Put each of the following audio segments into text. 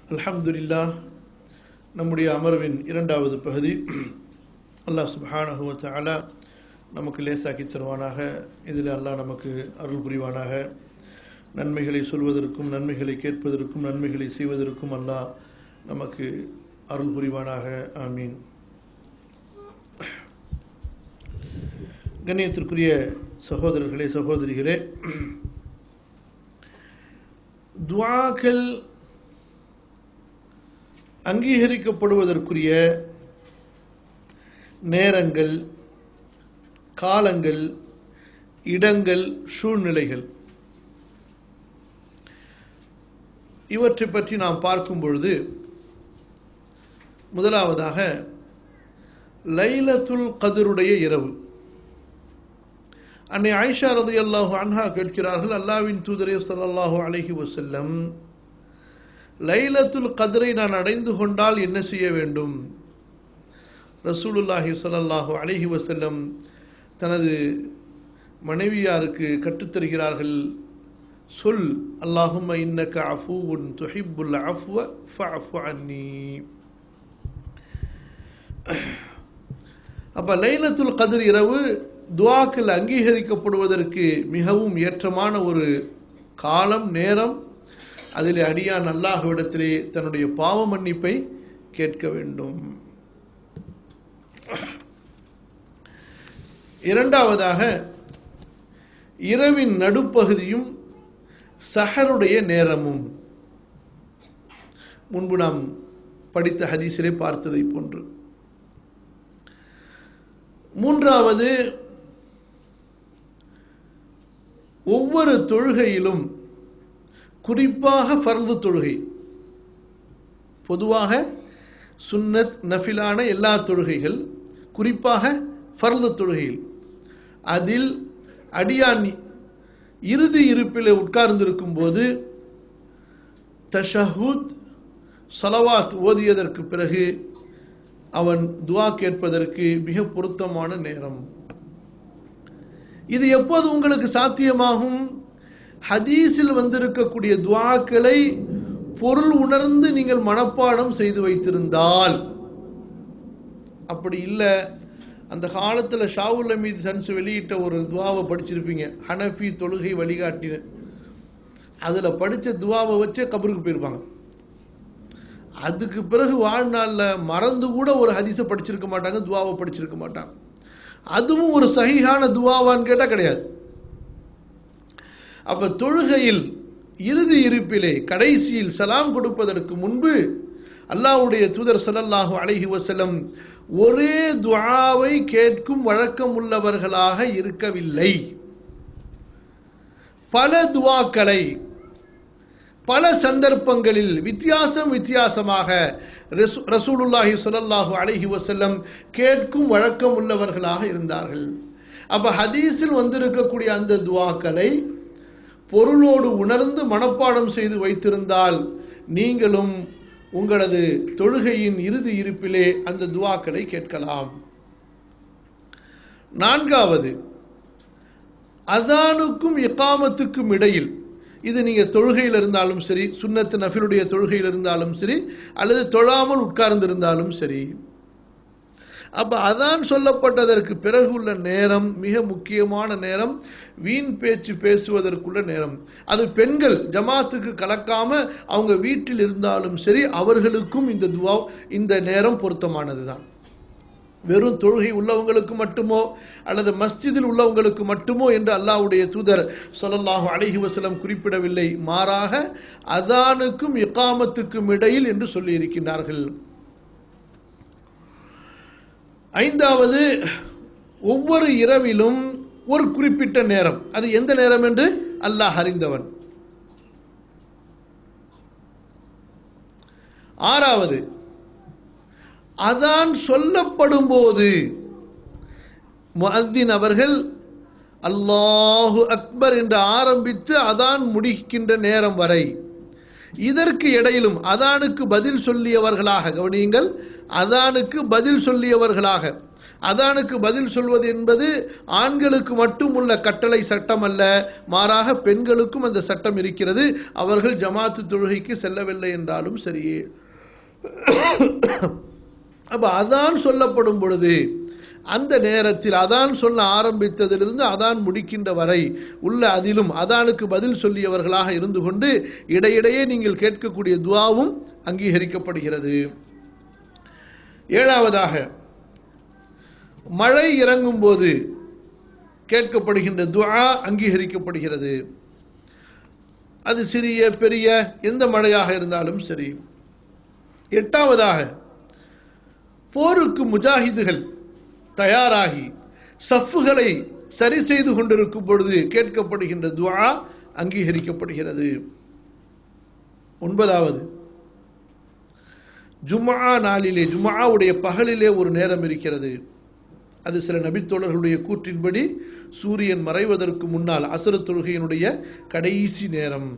அல்ஹம்துலில்லா நம்முடைய அமர்வின் இரண்டாவது பகுதி அல்லாஹ் சுப்ஹானஹு வ தஆலா நமக்கு லேசாக்கி தருவானாக இதில் அல்லாஹ் நமக்கு அருள் புரிவானாக நன்மைகளை சொல்வதற்கும் நன்மைகளை கேட்பதற்கும் நன்மைகளை செய்வதற்கும் அல்லாஹ் நமக்கு அருள் புரிவானாக ஆமீன் கண்ணியத்திற்குரிய சகோதரர்களே சகோதரிகளே துவாக்கள் அங்கீகரிக்கப்படுவதற்குரிய நேரங்கள் காலங்கள் இடங்கள் சூழ்நிலைகள் இவற்றை பற்றி நாம் பார்க்கும் பொழுது முதலாவதாக லைலத்துல் கதருடைய இரவு அன்னை ஆயிஷா ரதி அல்லாஹு அன்ஹா கேட்கிறார்கள் அல்லாவின் தூதரே சல்லாஹூ அலஹி வசல்லம் லைலத்துல் கதிரை நான் அடைந்து கொண்டால் என்ன செய்ய வேண்டும் ரசூலுல்லாஹி சல்லாஹூ அலஹி வசல்லம் தனது மனைவியாருக்கு கற்றுத்தருகிறார்கள் சொல் அல்லாஹும் இன்னக்க அஃபூவுன் துஹிப்புல் அஃப்வ ஃபஅஃபு அன்னி அப்ப லைலத்துல் கதிர் இரவு துவாக்கள் அங்கீகரிக்கப்படுவதற்கு மிகவும் ஏற்றமான ஒரு காலம் நேரம் அதில் அடியான் அல்லாஹ்விடத்திலே தன்னுடைய பாவ மன்னிப்பை கேட்க வேண்டும் இரண்டாவதாக இரவின் நடுப்பகுதியும் சஹருடைய நேரமும் முன்பு நாம் படித்த ஹதீஸிலே பார்த்ததை போன்று மூன்றாவது ஒவ்வொரு தொழுகையிலும் குறிப்பாக ஃபர்து தொழுகை பொதுவாக சுன்னத் நஃபிலான எல்லா தொழுகைகள் குறிப்பாக ஃபர்து தொழுகையில் அதில் அடியான் இறுதி இருப்பில் உட்கார்ந்திருக்கும் போது தஷஹூத் சலவாத் ஓதியதற்கு பிறகு அவன் துவா கேட்பதற்கு மிக பொருத்தமான நேரம் இது எப்போது உங்களுக்கு சாத்தியமாகும் ஹதீஸில் வந்திருக்கக்கூடிய துவாக்களை பொருள் உணர்ந்து நீங்கள் மனப்பாடம் செய்து வைத்திருந்தால் அப்படி இல்லை அந்த காலத்தில் ஷாவுல் அமீது சன்ஸ் வெளியிட்ட ஒரு துவாவை படிச்சிருப்பீங்க ஹனஃபி தொழுகை வழிகாட்டின அதில் படித்த துவாவை வச்சே கபருக்கு போயிருப்பாங்க அதுக்கு பிறகு வாழ்நாளில் மறந்து கூட ஒரு ஹதீஸை படிச்சிருக்க மாட்டாங்க துவாவை படிச்சிருக்க மாட்டாங்க அதுவும் ஒரு சகிஹான துவாவான்னு கேட்டால் கிடையாது அப்ப தொழுகையில் இறுதி இருப்பிலே கடைசியில் சலாம் கொடுப்பதற்கு முன்பு அல்லாவுடைய தூதர் சல்லல்லாஹு அலஹி வசலம் ஒரே துவாவை கேட்கும் வழக்கம் உள்ளவர்களாக இருக்கவில்லை பல துவாக்களை பல சந்தர்ப்பங்களில் வித்தியாசம் வித்தியாசமாக ரசூலுல்லாஹி சொல்லல்லாஹு அலஹி வசல்லம் கேட்கும் வழக்கம் உள்ளவர்களாக இருந்தார்கள் அப்ப ஹதீஸில் வந்திருக்கக்கூடிய அந்த துவாக்களை பொருளோடு உணர்ந்து மனப்பாடம் செய்து வைத்திருந்தால் நீங்களும் உங்களது தொழுகையின் இறுதி இருப்பிலே அந்த துவாக்களை கேட்கலாம் நான்காவது அதானுக்கும் இக்காமத்துக்கும் இடையில் இது நீங்கள் தொழுகையில் இருந்தாலும் சரி சுன்னத்து நஃபிலுடைய தொழுகையில் இருந்தாலும் சரி அல்லது தொழாமல் உட்கார்ந்திருந்தாலும் சரி அப்போ அதான் சொல்லப்பட்டதற்கு பிறகு உள்ள நேரம் மிக முக்கியமான நேரம் வீண் பேச்சு பேசுவதற்குள்ள நேரம் அது பெண்கள் ஜமாத்துக்கு கலக்காம அவங்க வீட்டில் இருந்தாலும் சரி அவர்களுக்கும் இந்த துவா இந்த நேரம் பொருத்தமானது தான் வெறும் தொழுகை உள்ளவங்களுக்கு மட்டுமோ அல்லது மஸ்ஜிதில் உள்ளவங்களுக்கு மட்டுமோ என்று அல்லாவுடைய தூதர் சொல்லல்லாஹு அலஹி வசலம் குறிப்பிடவில்லை மாறாக அதானுக்கும் இக்காமத்துக்கும் இடையில் என்று சொல்லி இருக்கின்றார்கள் ஐந்தாவது ஒவ்வொரு இரவிலும் ஒரு குறிப்பிட்ட நேரம் அது எந்த நேரம் என்று அல்லாஹ் அறிந்தவன் ஆறாவது அதான் சொல்லப்படும் போது முஅத்தின் அவர்கள் அல்லாஹு அக்பர் என்று ஆரம்பித்து அதான் முடிக்கின்ற நேரம் வரை இதற்கு இடையிலும் அதானுக்கு பதில் சொல்லியவர்களாக கவனியுங்கள் அதானுக்கு பதில் சொல்லியவர்களாக அதானுக்கு பதில் சொல்வது என்பது ஆண்களுக்கு மட்டும் உள்ள கட்டளை சட்டம் அல்ல மாறாக பெண்களுக்கும் அந்த சட்டம் இருக்கிறது அவர்கள் ஜமாத்து தொழுகைக்கு செல்லவில்லை என்றாலும் சரியே அப்ப அதான் சொல்லப்படும் பொழுது அந்த நேரத்தில் அதான் சொல்ல ஆரம்பித்ததிலிருந்து அதான் முடிக்கின்ற வரை உள்ள அதிலும் அதானுக்கு பதில் சொல்லியவர்களாக இருந்து கொண்டு இடையிடையே நீங்கள் கேட்கக்கூடிய துவாவும் அங்கீகரிக்கப்படுகிறது ஏழாவதாக மழை இறங்கும் போது கேட்கப்படுகின்ற துஆ அங்கீகரிக்கப்படுகிறது அது சிறிய பெரிய எந்த மழையாக இருந்தாலும் சரி எட்டாவதாக போருக்கு முஜாஹிதுகள் தயாராகி சஃப்புகளை சரி செய்து கொண்டிருக்கும் பொழுது கேட்கப்படுகின்ற துஆ அங்கீகரிக்கப்படுகிறது ஒன்பதாவது ஜும்ஆ நாளிலே ஜும்ஆவுடைய பகலிலே ஒரு நேரம் இருக்கிறது அது சில நபித்தோழர்களுடைய கூற்றின்படி சூரியன் மறைவதற்கு முன்னால் அசரு தொழுகையினுடைய கடைசி நேரம்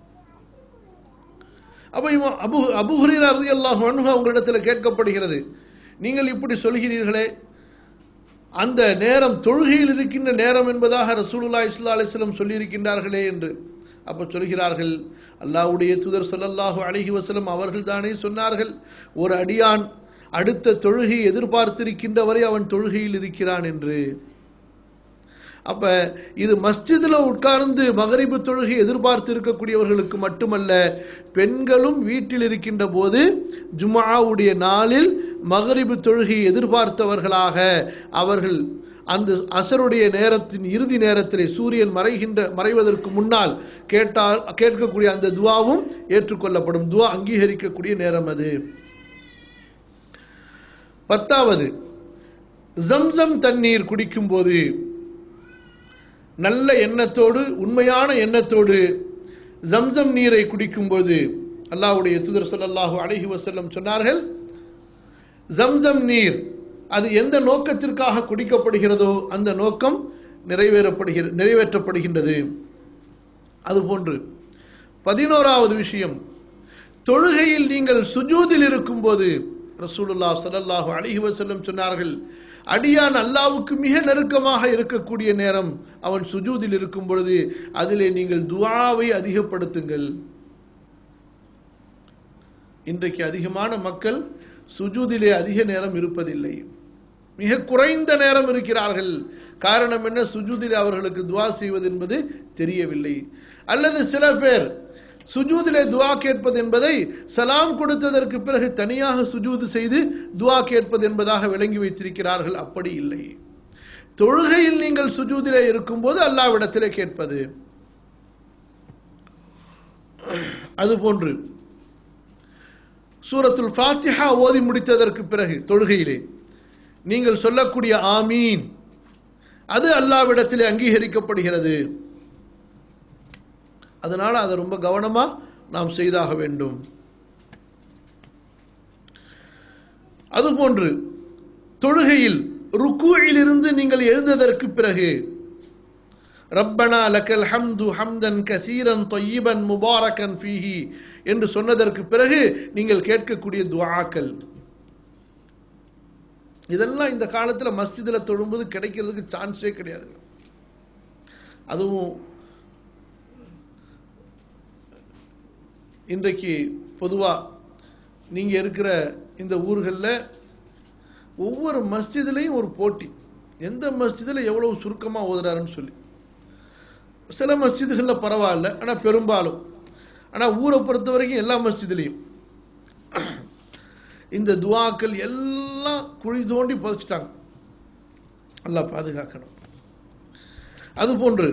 அப்ப இவன் அபு அபுஹுரீரா ரலியல்லாஹு அன்ஹு அவங்களிடத்தில் கேட்கப்படுகிறது நீங்கள் இப்படி சொல்கிறீர்களே அந்த நேரம் தொழுகையில் இருக்கின்ற நேரம் என்பதாக ரசூலுல்லாஹி ஸல்லல்லாஹு அலைஹி வஸல்லம் சொல்லியிருக்கின்றார்களே என்று அப்ப சொல்கிறார்கள் அல்லாஹ்வுடைய தூதர் ஸல்லல்லாஹு அலைஹி வஸல்லம் அவர்கள் தானே சொன்னார்கள் ஒரு அடியான் அடுத்த தொழுகை எதிர்பார்த்திருக்கின்ற வரை அவன் தொழுகையில் இருக்கிறான் என்று அப்ப இது மஸ்ஜிதில் உட்கார்ந்து மகரிபு தொழுகை எதிர்பார்த்து இருக்கக்கூடியவர்களுக்கு மட்டுமல்ல பெண்களும் வீட்டில் இருக்கின்ற போது ஜும்ஆவுடைய நாளில் மகரிபு தொழுகையை எதிர்பார்த்தவர்களாக அவர்கள் அந்த அசருடைய நேரத்தின் இறுதி நேரத்திலே சூரியன் மறைகின்ற மறைவதற்கு முன்னால் கேட்டால் கேட்கக்கூடிய அந்த துவாவும் ஏற்றுக்கொள்ளப்படும் துவா அங்கீகரிக்கக்கூடிய நேரம் அது பத்தாவது ஜம்சம் தண்ணீர் குடிக்கும்போது நல்ல எண்ணத்தோடு உண்மையான எண்ணத்தோடு ஜம்சம் நீரை குடிக்கும்போது அல்லாஹ்வுடைய தூதர் ஸல்லல்லாஹு அலைஹி வஸல்லம் சொன்னார்கள் ஜம்சம் நீர் அது எந்த நோக்கத்திற்காக குடிக்கப்படுகிறதோ அந்த நோக்கம் நிறைவேறப்படுகிற நிறைவேற்றப்படுகின்றது அதுபோன்று பதினோராவது விஷயம் தொழுகையில் நீங்கள் சுஜூதில் இருக்கும்போது ரசூலுல்லாஹ் ஸல்லல்லாஹு அலைஹி வஸல்லம் சொன்னார்கள் அடியான் அல்லாவுக்கு மிக நெருக்கமாக இருக்கக்கூடிய நேரம் அவன் சுஜூதில் இருக்கும் பொழுது அதிலே நீங்கள் துஆவை அதிகப்படுத்துங்கள் இன்றைக்கு அதிகமான மக்கள் சுஜூதிலே அதிக நேரம் இருப்பதில்லை மிக குறைந்த நேரம் இருக்கிறார்கள் காரணம் என்ன சுஜூதிலே அவர்களுக்கு துவா செய்வது என்பது தெரியவில்லை அல்லது சில பேர் சுஜூதிலே துவா கேட்பது என்பதை சலாம் கொடுத்ததற்கு பிறகு தனியாக சுஜூது செய்து துவா கேட்பது என்பதாக விளங்கி வைத்திருக்கிறார்கள் அப்படி இல்லை தொழுகையில் நீங்கள் சுஜூதிலே இருக்கும்போது அல்லாவிடத்திலே கேட்பது அதுபோன்று சூரத்துல் ஃபாத்திஹா ஓதி முடித்ததற்கு பிறகு தொழுகையிலே நீங்கள் சொல்லக்கூடிய ஆமீன் அது அல்லாவிடத்திலே அங்கீகரிக்கப்படுகிறது அதனால அதை ரொம்ப கவனமா நாம் செய்தாக வேண்டும் அதுபோன்று தொழுகையில் ருக்குவிலிருந்து நீங்கள் எழுந்ததற்கு பிறகு ரப்பனா லக்கல் ஹம்து ஹம்தன் கசீரன் தொய்யிபன் முபாரக்கன் ஃபீஹி என்று சொன்னதற்கு பிறகு நீங்கள் கேட்கக்கூடிய துஆக்கள் இதெல்லாம் இந்த காலத்தில் மஸ்ஜிதில் தொழும்போது கிடைக்கிறதுக்கு சான்ஸே கிடையாதுங்க அதுவும் இன்றைக்கு பொதுவாக நீங்கள் இருக்கிற இந்த ஊர்களில் ஒவ்வொரு மஸ்ஜிதுலேயும் ஒரு போட்டி எந்த மஸ்ஜிதில் எவ்வளவு சுருக்கமாக ஓதுறாருன்னு சொல்லி சில மஸ்ஜிதுகளில் பரவாயில்ல ஆனால் பெரும்பாலும் ஆனால் ஊரை பொறுத்த வரைக்கும் எல்லா மஸ்ஜிதுலேயும் இந்த துவாக்கள் எல்லாம் குழி தோண்டி புதைச்சிட்டாங்க நல்லா பாதுகாக்கணும் அதுபோன்று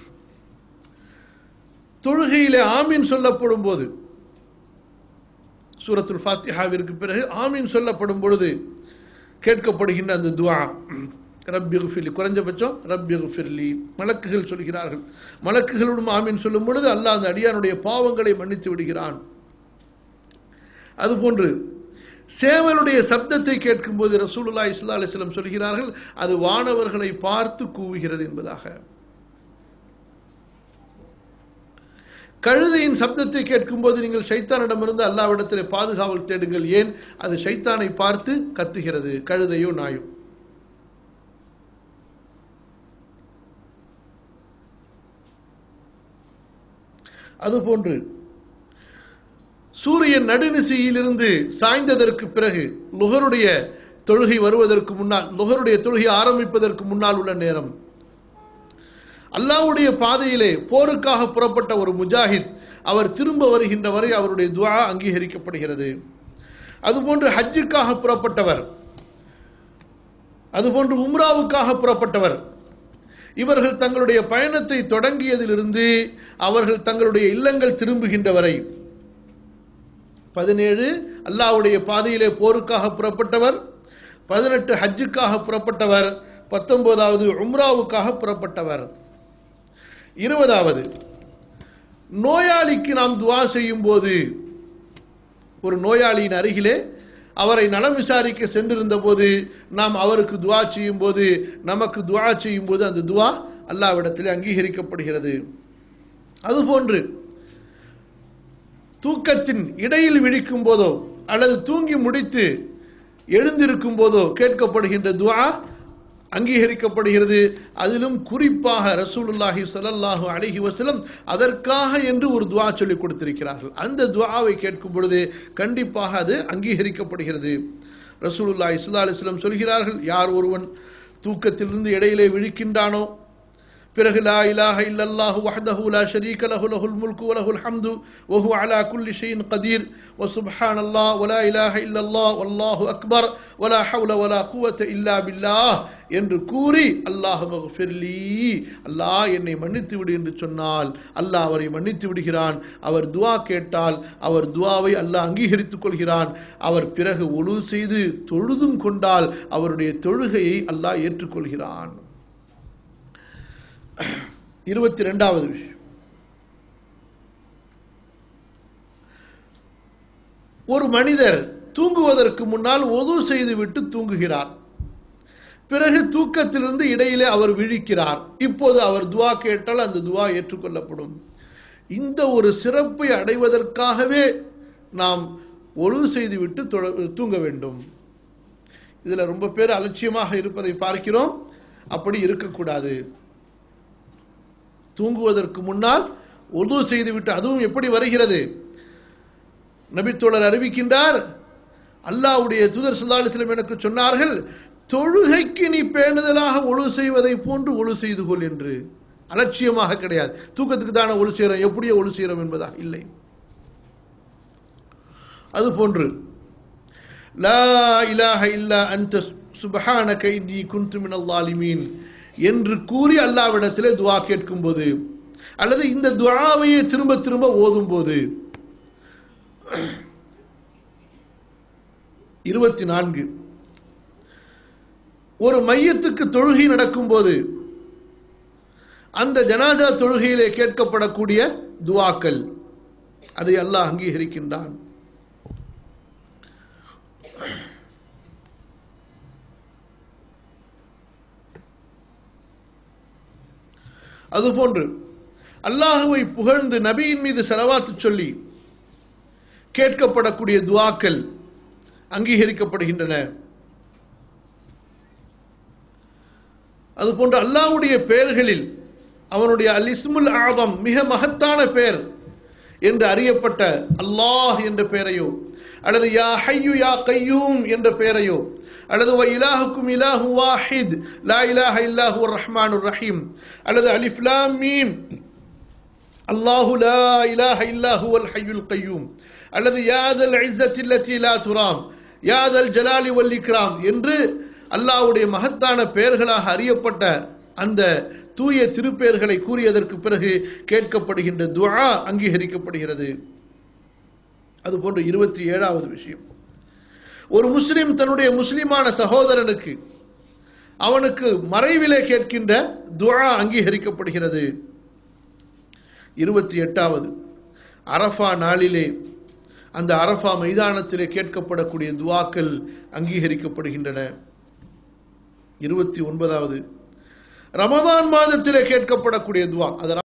தொழுகையிலே ஆமீன் சொல்லப்படும் போது சூரத்துல் ஃபாத்திஹாவிற்கு பிறகு ஆமீன் சொல்லப்படும் பொழுது கேட்கப்படுகின்ற அந்த துவா ரப்பி குஃபிர்லி குறைஞ்சபட்சம் ரப்பி குஃபிர்லி மலக்குகள் சொல்கிறார்கள் மலக்குகளுடன் ஆமீன் சொல்லும் பொழுது அல்லாஹ் அந்த அடியானுடைய பாவங்களை மன்னித்து விடுகிறான் அதுபோன்று சேவலுடைய சப்தத்தை கேட்கும்போது ரசூலுல்லா இஸ்லா அலிஸ்லம் சொல்கிறார்கள் அது வானவர்களை பார்த்து கூவுகிறது என்பதாக கழுதையின் சப்தத்தை கேட்கும்போது நீங்கள் சைத்தானிடமிருந்து அல்லாவிடத்தில் பாதுகாவல் தேடுங்கள் ஏன் அது சைத்தானை பார்த்து கத்துகிறது கழுதையோ நாயோ அதுபோன்று சூரியன் நடுநிசையிலிருந்து சாய்ந்ததற்கு பிறகு லுகருடைய தொழுகை வருவதற்கு முன்னால் லுகருடைய தொழுகை ஆரம்பிப்பதற்கு முன்னால் உள்ள நேரம் அல்லாஹ்வுடைய பாதையிலே போருக்காக புறப்பட்ட ஒரு முஜாஹித் அவர் திரும்ப வருகின்ற வரை அவருடைய துஆ அங்கீகரிக்கப்படுகிறது அதுபோன்று ஹஜ்ஜுக்காக புறப்பட்டவர் அதுபோன்று உம்ராவுக்காக புறப்பட்டவர் இவர்கள் தங்களுடைய பயணத்தை தொடங்கியதிலிருந்து அவர்கள் தங்களுடைய இல்லங்கள் திரும்புகின்ற வரை பதினேழு அல்லாஹ்வுடைய பாதையிலே போருக்காக புறப்பட்டவர் பதினெட்டு ஹஜ்ஜுக்காக புறப்பட்டவர் பத்தொன்பதாவது உம்ராவுக்காக புறப்பட்டவர் இருபதாவது நோயாளிக்கு நாம் துவா செய்யும் போது ஒரு நோயாளியின் அருகிலே அவரை நலம் விசாரிக்க சென்றிருந்த போது நாம் அவருக்கு துவா செய்யும் போது நமக்கு துவா செய்யும் போது அந்த துவா அல்லாவிடத்திலே அங்கீகரிக்கப்படுகிறது அதுபோன்று தூக்கத்தின் இடையில் விழிக்கும் போதோ அல்லது தூங்கி முடித்து எழுந்திருக்கும் போதோ கேட்கப்படுகின்ற துவா அங்கீகரிக்கப்படுகிறது அதிலும் குறிப்பாக ரசூலுல்லாஹி ஸல்லல்லாஹு அலைஹி வஸல்லம் அதற்காக என்று ஒரு துவா சொல்லி கொடுத்திருக்கிறார்கள் அந்த துவாவை கேட்கும் பொழுது கண்டிப்பாக அது அங்கீகரிக்கப்படுகிறது ரசூலுல்லாஹி ஸல்லல்லாஹு அலைஹி வஸல்லம் சொல்கிறார்கள் யார் ஒருவன் தூக்கத்திலிருந்து இடையிலே விழிக்கின்றானோ பிறகு லா இலாஹ இல்லல்லாஹு வஹ்தஹு லா ஷரீக லஹு லஹுல் முல்கு வ லஹுல் ஹம்து வ ஹுவ அலா குல்லி ஷைஇன் கதீர் வ சுப்ஹானல்லாஹ் வ லா இலாஹ இல்லல்லாஹ் வல்லாஹு அக்பர் வ லா ஹவ்ல வ லா குவத்த இல்லா பில்லாஹ் என்று கூறி அல்லாஹ் மக்ஃபிர்லி அல்லாஹ் என்னை மன்னித்து விடு என்று சொன்னால் அல்லாஹ் அவரை மன்னித்து விடுகிறான் அவர் துஆ கேட்டால் அவர் துஆவை அல்லாஹ் அங்கீகரித்துக் கொள்கிறான் அவர் பிறகு ஒழு செய்து தொழுதும் கொண்டால் அவருடைய தொழுகையை அல்லாஹ் ஏற்றுக்கொள்கிறான் இருபத்தி ரெண்டாவது விஷயம் ஒரு மனிதர் தூங்குவதற்கு முன்னால் ஒது செய்துவிட்டு தூங்குகிறார் பிறகு தூக்கத்திலிருந்து இடையிலே அவர் விழிக்கிறார் இப்போது அவர் துவா கேட்டால் அந்த துவா ஏற்றுக்கொள்ளப்படும் இந்த ஒரு சிறப்பை அடைவதற்காகவே நாம் ஒழு செய்துவிட்டு தொழ- தூங்க வேண்டும் இதில் ரொம்ப பேர் அலட்சியமாக இருப்பதை பார்க்கிறோம் அப்படி இருக்கக்கூடாது தூங்குவதற்கு முன்னால் உது செய்துவிட்டு அதுவும் எப்படி வருகிறது நபித்தோழர் அறிவிக்கின்றார் அல்லாஹ்வுடைய தூதர் ஸல்லல்லாஹு அலைஹி வஸல்லம் எனக்கு சொன்னார்கள் தொழுகைக்கு நீ பேணுதலாக ஒழு செய்வதை போன்று ஒழு செய்து கொள் என்று அலட்சியமாக கிடையாது தூக்கத்துக்கு தானே ஒழு செய்கிறோம் எப்படியோ ஒழு செய்கிறோம் என்பதாக இல்லை அதுபோன்று லா இலாஹ இல்லா அன்த சுபஹானக இன்னி குன்து மினல் ஸாலிமீன் என்று கூறி அல்லாவிடத்திலே துஆ கேட்கும்போது அல்லது இந்த துஆவையே திரும்ப திரும்ப ஓதும் போது இருபத்தி நான்கு ஒரு மையத்துக்கு தொழுகை நடக்கும்போது அந்த ஜனாசா தொழுகையிலே கேட்கப்படக்கூடிய துவாக்கள் அதை அல்லாஹ் அங்கீகரிக்கின்றான் அதுபோன்று அல்லாஹுவை புகழ்ந்து நபியின் மீது செலவாத்து சொல்லி கேட்கப்படக்கூடிய துவாக்கள் அங்கீகரிக்கப்படுகின்றன அதுபோன்று அல்லாஹ்வுடைய பெயர்களில் அவனுடைய அல் இஸ்முல் ஆதம் மிக மகத்தான பெயர் என்று அறியப்பட்ட அல்லாஹ் என்ற பெயரையோ அல்லது யா ஹையு யா கையூம் என்ற பெயரையோ அல்லது வ இலாஹுக்கும் இலாஹு வாஹித் லா இலாஹ இல்லாஹு ரஹ்மானுர் ரஹீம் அல்லது அலிஃப் லாம் மீம் அல்லாஹு லா இலாஹ இல்லா ஹுவல் ஹய்யுல் கய்யூம் அல்லது யாதல் இஸ்ஸத்தி அல்லதி லா துராம் யாதல் ஜலாலி வல் இக்ராம் என்று அல்லாஹ்வுடைய மகத்தான பெயர்களாக அறியப்பட்ட அந்த தூய திருப்பெயர்களை கூறியதற்கு பிறகு கேட்கப்படுகின்ற துஆ அங்கீகரிக்கப்படுகிறது அதுபோன்று இருபத்தி ஏழாவது விஷயம் ஒரு முஸ்லிம் தன்னுடைய முஸ்லிமான சகோதரனுக்கு அவனுக்கு மறைவிலே கேட்கின்ற துஆ அங்கீகரிக்கப்படுகிறது இருபத்தி எட்டாவது அரஃபா நாளிலே அந்த அரஃபா மைதானத்திலே கேட்கப்படக்கூடிய துவாக்கள் அங்கீகரிக்கப்படுகின்றன இருபத்தி ஒன்பதாவது ரமதான் மாதத்திலே கேட்கப்படக்கூடிய துவா அது